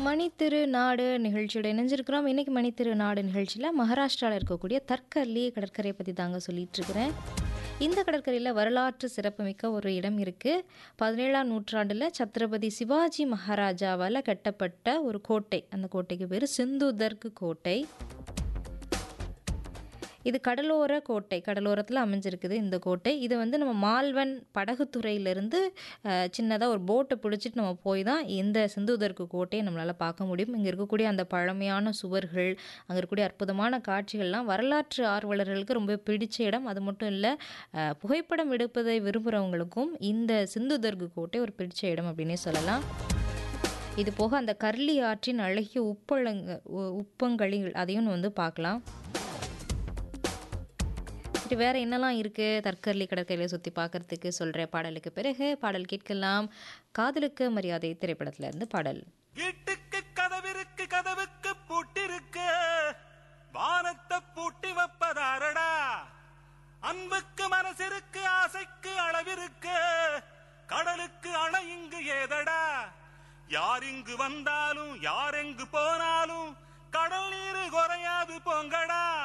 மணித்திரு நாடு நிகழ்ச்சியோட இணைஞ்சிருக்கிறோம் இன்னைக்கு மணித்திரு நாடு நிகழ்ச்சியில் மகாராஷ்டிராவில் இருக்கக்கூடிய தற்கல்லி கடற்கரையை பற்றி தாங்க சொல்லிட்டு இருக்கிறேன் இந்த கடற்கரையில் வரலாற்று சிறப்புமிக்க ஒரு இடம் இருக்குது பதினேழாம் நூற்றாண்டில் சத்ரபதி சிவாஜி மகாராஜாவால் கட்டப்பட்ட ஒரு கோட்டை அந்த கோட்டைக்கு பேர் சிந்துதர்க் கோட்டை இது கடலோர கோட்டை கடலோரத்தில் அமைஞ்சிருக்குது இந்த கோட்டை இது வந்து நம்ம மால்வன் படகுத்துறையிலேருந்து சின்னதாக ஒரு போட்டை பிடிச்சிட்டு நம்ம போய் தான் இந்த சிந்துதர்க்கு கோட்டையை நம்மளால் பார்க்க முடியும் இங்கே இருக்கக்கூடிய அந்த பழமையான சுவர்கள் அங்கே இருக்கக்கூடிய அற்புதமான காட்சிகள்லாம் வரலாற்று ஆர்வலர்களுக்கு ரொம்ப பிடிச்ச இடம் அது மட்டும் இல்லை அஹ், புகைப்படம் எடுப்பதை விரும்புகிறவங்களுக்கும் இந்த சிந்துதர்க்கு கோட்டை ஒரு பிடிச்ச இடம் அப்படின்னே சொல்லலாம் இது போக அந்த கர்லி ஆற்றின் அழகிய உப்பளங்க உ- உப்பங்களிகள் அதையும் வந்து பார்க்கலாம் சரி வேற என்னலாம் இருக்கு தற்கர்லி கடற்கரையை சுற்றி பார்க்கறதுக்கு சொல்கிற பாடலுக்கு பிறகு பாடல் கேட்கலாம் காதலுக்கு மரியாதை திரைப்படத்துல இருந்து பாடல் வீட்டுக்கு கதவிருக்கு கதவுக்கு பூட்டிருக்கு வானத்தை பூட்டி வைப்பதாரடா அன்புக்கு மனசிற்கு ஆசைக்கு அளவிருக்கு கடலுக்கு அணை இங்கு ஏதடா யார் இங்கு வந்தாலும் யார் எங்கு போனாலும் கடல் நீர் குறையாது போங்கடா